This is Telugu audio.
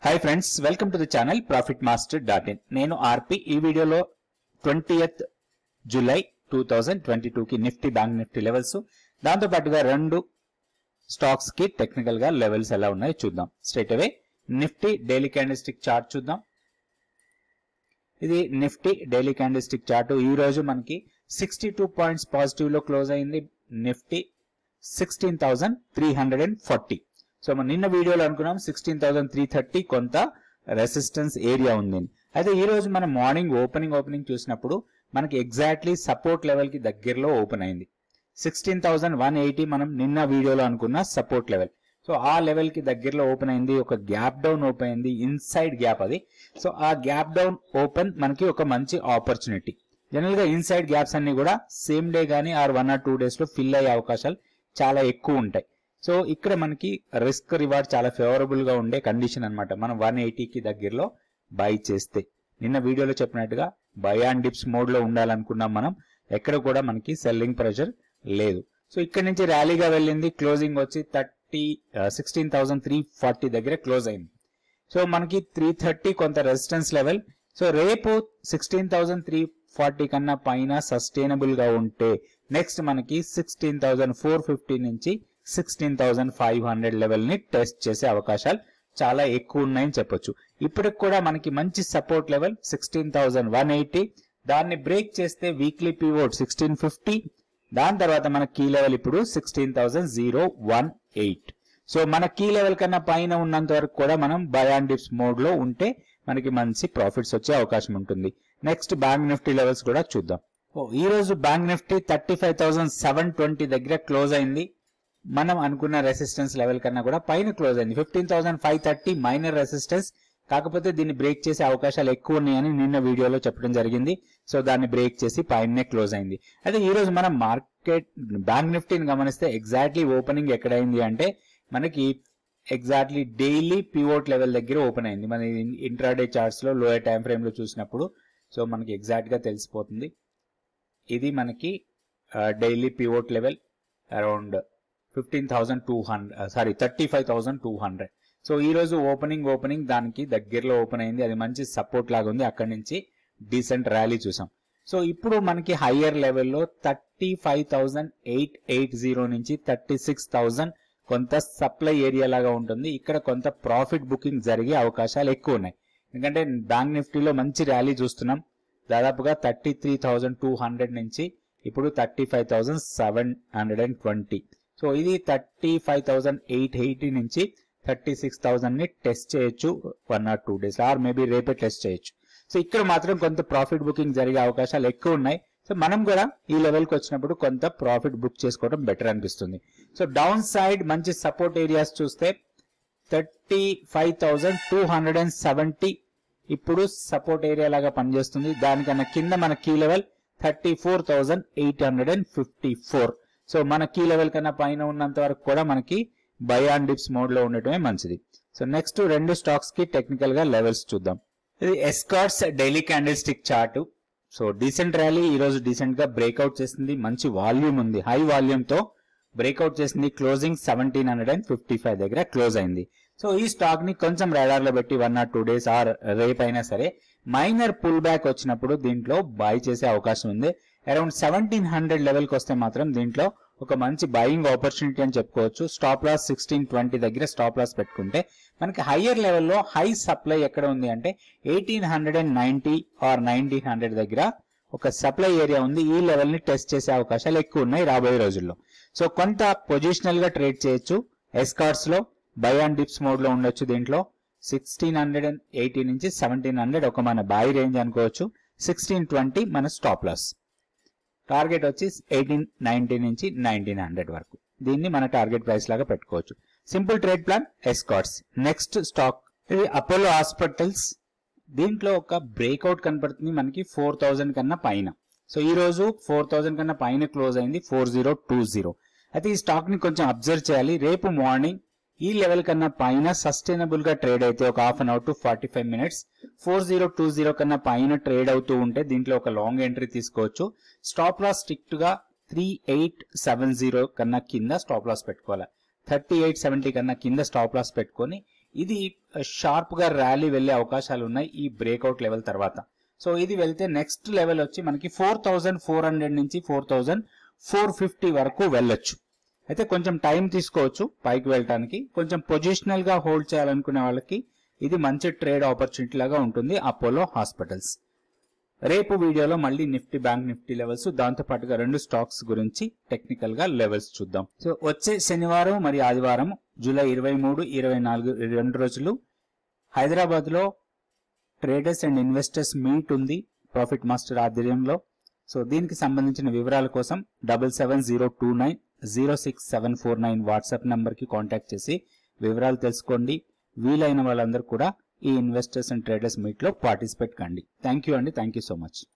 hi friends welcome to the channel profit master dot in నేను ఆర్పి ఈ వీడియోలో twentieth July two thousand twenty కి నిఫ్టీ బ్యాంక్ నిఫ్టీ లెవెల్స్ దాంతో పాటుగా రెండు స్టాక్స్ కి టెక్నికల్ గా లెవెల్స్ ఎలా ఉన్నాయో చూద్దాం straight away Nifty daily candlestick chart చూద్దాం ఇది నిఫ్టీ డైలీ క్యాండిల్స్టిక్ చార్ట్ ఈ రోజు మనకి సిక్స్టీ టూ పాయింట్స్ పాజిటివ్ లో క్లోజ్ అయింది Nifty sixteen thousand three hundred and forty so మనం నిన్న వీడియోలో అనుకున్నాం సిక్స్టీన్ థౌసండ్ త్రీ థర్టీ కొంత రెసిస్టెన్స్ ఏరియా ఉంది అయితే ఈ రోజు మనం మార్నింగ్ ఓపెనింగ్ ఓపెనింగ్ చూసినప్పుడు మనకి ఎగ్జాక్ట్లీ సపోర్ట్ లెవెల్ కి దగ్గరలో ఓపెన్ అయింది సిక్స్టీన్ థౌసండ్ వన్ ఎయిటీ మనం నిన్న వీడియోలో అనుకున్న సపోర్ట్ లెవెల్ సో ఆ లెవెల్ కి దగ్గరలో ఓపెన్ అయింది ఒక గ్యాప్ డౌన్ ఓపెన్ అయింది ఇన్సైడ్ గ్యాప్ అది సో ఆ గ్యాప్ డౌన్ ఓపెన్ మనకి ఒక మంచి ఆపర్చునిటీ జనరల్ గా ఇన్సైడ్ గ్యాప్స్ అన్ని కూడా సేమ్ డే గానీ or one or two days లో ఫిల్ అయ్యే అవకాశాలు చాలా ఎక్కువ ఉంటాయి సో ఇక్కడ మనకి రిస్క్ రివార్డ్ చాలా ఫేవరబుల్ గా ఉండే కండిషన్ అన్నమాట మనం వన్ కి దగ్గరలో బై చేస్తే నిన్న వీడియోలో చెప్పినట్టుగా బై అండ్ డిప్స్ మోడ్ లో ఉండాలనుకున్నాం మనం ఎక్కడ కూడా మనకి సెల్లింగ్ ప్రెషర్ లేదు సో ఇక్కడ నుంచి ర్యాలీగా వెళ్ళింది క్లోజింగ్ వచ్చి thirty sixteen thousand three forty దగ్గర క్లోజ్ అయింది సో మనకి త్రీ థర్టీ కొంత రెసిస్టెన్స్ లెవెల్ సో రేపు సిక్స్టీన్ థౌసండ్ త్రీ ఫార్టీ కన్నా పైన సస్టైనబుల్ గా ఉంటే నెక్స్ట్ మనకి సిక్స్టీన్ థౌసండ్ ఫోర్ ఫిఫ్టీ నుంచి sixteen thousand five hundred level ని టెస్ట్ చేసే అవకాశాలు చాలా ఎక్కువ ఉన్నాయని చెప్పొచ్చు ఇప్పటికి కూడా మనకి మంచి support level sixteen thousand one eighty దాన్ని బ్రేక్ చేస్తే వీక్లీ పీవోట్ సిక్స్టీన్ ఫిఫ్టీ దాని తర్వాత మన కీ లెవెల్ ఇప్పుడు sixteen thousand zero one eight so మన కీ లెవెల్ కన్నా పైన ఉన్నంత వరకు కూడా మనం బై అండ్ డిప్స్ మోడ్ లో ఉంటే మనకి మంచి ప్రాఫిట్స్ వచ్చే అవకాశం ఉంటుంది నెక్స్ట్ బ్యాంక్ నిఫ్టీ లెవెల్స్ కూడా చూద్దాం ఓ ఈ రోజు bank Nifty thirty five thousand seven twenty దగ్గర క్లోజ్ అయింది మనం అనుకున్న రెసిస్టెన్స్ లెవెల్ కన్నా కూడా పైన క్లోజ్ అయింది fifteen thousand five thirty minor resistance కాకపోతే దీన్ని బ్రేక్ చేసే అవకాశాలు ఎక్కువ ఉన్నాయని నిన్న వీడియోలో చెప్పడం జరిగింది సో దాన్ని బ్రేక్ చేసి పైనే క్లోజ్ అయింది అయితే ఈ రోజు మనం మార్కెట్ బ్యాంక్ నిఫ్టీని గమనిస్తే ఎగ్జాక్ట్లీ ఓపెనింగ్ ఎక్కడైంది అంటే మనకి ఎగ్జాక్ట్లీ డైలీ పివోట్ లెవెల్ దగ్గర ఓపెన్ అయింది మన ఇంట్రాడే చార్ట్స్ లో లోయర్ టైం ఫ్రేమ్ లో చూసినప్పుడు సో మనకి ఎగ్జాక్ట్ గా తెలిసిపోతుంది ఇది మనకి daily pivot level around fifteen thousand two hundred sorry thirty five thousand two hundred so ఈ రోజు ఓపెనింగ్ ఓపెనింగ్ దానికి దగ్గరలో ఓపెన్ అయింది అది మంచి సపోర్ట్ లాగా ఉంది అక్కడి నుంచి డీసెంట్ ర్యాలీ చూసాం సో ఇప్పుడు మనకి హయ్యర్ లెవెల్లో thirty five thousand eight eight zero నుంచి థర్టీ సిక్స్ థౌసండ్ కొంత సప్లై ఏరియా లాగా ఉంటుంది ఇక్కడ కొంత ప్రాఫిట్ బుకింగ్ జరిగే అవకాశాలు ఎక్కువ ఉన్నాయి ఎందుకంటే బ్యాంక్ నిఫ్టీలో మంచి ర్యాలీ చూస్తున్నాం దాదాపుగా thirty three thousand two hundred నుంచి ఇప్పుడు thirty five thousand seven hundred and twenty so ఇది thirty five thousand eight eighty నుంచి థర్టీ సిక్స్ థౌసండ్ ని టెస్ట్ చేయొచ్చు one or two days or maybe రేపే టెస్ట్ చేయొచ్చు సో ఇక్కడ మాత్రం కొంత ప్రాఫిట్ బుకింగ్ జరిగే అవకాశాలు ఎక్కువ ఉన్నాయి సో మనం కూడా ఈ లెవెల్కి వచ్చినప్పుడు కొంత ప్రాఫిట్ బుక్ చేసుకోవడం బెటర్ అనిపిస్తుంది సో డౌన్ సైడ్ మంచి సపోర్ట్ ఏరియాస్ చూస్తే thirty five thousand two hundred and seventy ఇప్పుడు సపోర్ట్ ఏరియా లాగా పనిచేస్తుంది దానికన్నా కింద మన key level thirty four thousand eight hundred and fifty four so మన కీ లెవెల్ కన్నా పైన ఉన్నంత వరకు కూడా మనకి బై ఆన్ డిప్స్ మోడ్ లో ఉండటమే మంచిది సో నెక్స్ట్ రెండు స్టాక్స్ కి టెక్నికల్ గా లెవెల్స్ చూద్దాం ఇది Escorts daily candlestick chart so decent rally ఈ రోజు డీసెంట్ గా బ్రేక్అవుట్ చేసింది మంచి వాల్యూమ్ ఉంది హై వాల్యూమ్ తో బ్రేక్అవుట్ చేసింది closing seventeen hundred and fifty five దగ్గర క్లోజ్ అయింది సో ఈ స్టాక్ ని కొంచెం రాడార్ లో పెట్టి one or two days or రేపు అయినా సరే మైనర్ పుల్ బ్యాక్ వచ్చినప్పుడు దీంట్లో బై చేసే అవకాశం ఉంది అరౌండ్ సెవెంటీన్ హండ్రెడ్ లెవెల్ కి వస్తే మాత్రం దీంట్లో ఒక మంచి బయింగ్ ఆపర్చునిటీ అని చెప్పుకోవచ్చు స్టాప్ లాస్ సిక్స్టీన్ ట్వంటీ దగ్గర స్టాప్ లాస్ పెట్టుకుంటే మనకి హయ్యర్ లెవెల్లో హై సప్లై ఎక్కడ ఉంది అంటే eighteen hundred and ninety or nineteen hundred దగ్గర ఒక సప్లై ఏరియా ఉంది ఈ లెవెల్ ని టెస్ట్ చేసే అవకాశాలు ఎక్కువ ఉన్నాయి రాబోయే రోజుల్లో సో కొంత పొజిషనల్ గా ట్రేడ్ చేయొచ్చు ఎస్కార్ట్స్ లో బై అండ్ డిప్స్ మోడ్ లో ఉండొచ్చు దీంట్లో సిక్స్టీన్ హండ్రెడ్ అండ్ ఎయిటీ నుంచి సెవెంటీన్ హండ్రెడ్ ఒక మన బై రేంజ్ అనుకోవచ్చు సిక్స్టీన్ ట్వంటీ మన స్టాప్ లాస్ టార్గెట్ వచ్చి ఎయిటీన్ నైన్టీ నుంచి నైన్టీన్ హండ్రెడ్ వరకు దీన్ని మన టార్గెట్ ప్రైస్ లాగా పెట్టుకోవచ్చు simple trade plan Escorts next stock ఇది అపోలో హాస్పిటల్స్ దీంట్లో ఒక బ్రేక్అవుట్ కనపడుతుంది మనకి ఫోర్ థౌజండ్ కన్నా పైన సో ఈ రోజు ఫోర్ థౌజండ్ కన్నా పైన క్లోజ్ అయింది ఫోర్ జీరో టూ జీరో అయితే ఈ స్టాక్ ని కొంచెం అబ్జర్వ్ చేయాలి రేపు మార్నింగ్ ఈ లెవెల్ కన్నా పైన సస్టైనబుల్ గా ట్రేడ్ అయితే ఒక half an hour to forty five minutes four zero two zero కన్నా పైన ట్రేడ్ అవుతూ ఉంటే దీంట్లో ఒక లాంగ్ ఎంట్రీ తీసుకోవచ్చు స్టాప్ లాస్ స్ట్రిక్ట్ గా త్రీ ఎయిట్ సెవెన్ జీరో కన్నా కింద స్టాప్ లాస్ పెట్టుకోవాలి థర్టీ ఎయిట్ సెవెంటీ కన్నా కింద స్టాప్ లాస్ పెట్టుకొని ఇది షార్ప్ గా ర్యాలీ వెళ్లే అవకాశాలు ఉన్నాయి ఈ బ్రేక్అవుట్ లెవెల్ తర్వాత సో ఇది వెళ్తే నెక్స్ట్ లెవెల్ వచ్చి మనకి ఫోర్ థౌజండ్ ఫోర్ హండ్రెడ్ నుంచి ఫోర్ థౌజండ్ ఫోర్ ఫిఫ్టీ వరకు వెళ్ళొచ్చు అయితే కొంచెం టైం తీసుకోవచ్చు పైకి వెళ్ళటానికి కొంచెం పొజిషనల్ గా హోల్డ్ చేయాలనుకునే వాళ్ళకి ఇది మంచి ట్రేడ్ ఆపర్చునిటీ లాగా ఉంటుంది అపోలో హాస్పిటల్స్ రేపు వీడియోలో మళ్ళీ నిఫ్టీ బ్యాంక్ నిఫ్టీ లెవెల్స్ దాంతో పాటుగా రెండు స్టాక్స్ గురించి టెక్నికల్ గా లెవెల్స్ చూద్దాం సో వచ్చే శనివారం మరియు ఆదివారం జూలై ఇరవై మూడు ఇరవై నాలుగు రెండు రోజులు హైదరాబాద్ లో ట్రేడర్స్ అండ్ ఇన్వెస్టర్స్ మీట్ ఉంది ప్రాఫిట్ మాస్టర్ ఆధ్వర్యంలో సో దీనికి సంబంధించిన వివరాల కోసం double seven zero two nine zero six seven four nine WhatsApp number కి కాంటాక్ట్ చేసి వివరాలు తెలుసుకోండి వీలైన వాళ్ళందరూ కూడా ఈ ఇన్వెస్టర్స్ అండ్ ట్రేడర్స్ మీట్ లో పార్టిసిపేట్ కండి థ్యాంక్ యూ అండి థ్యాంక్ యూ సో మచ్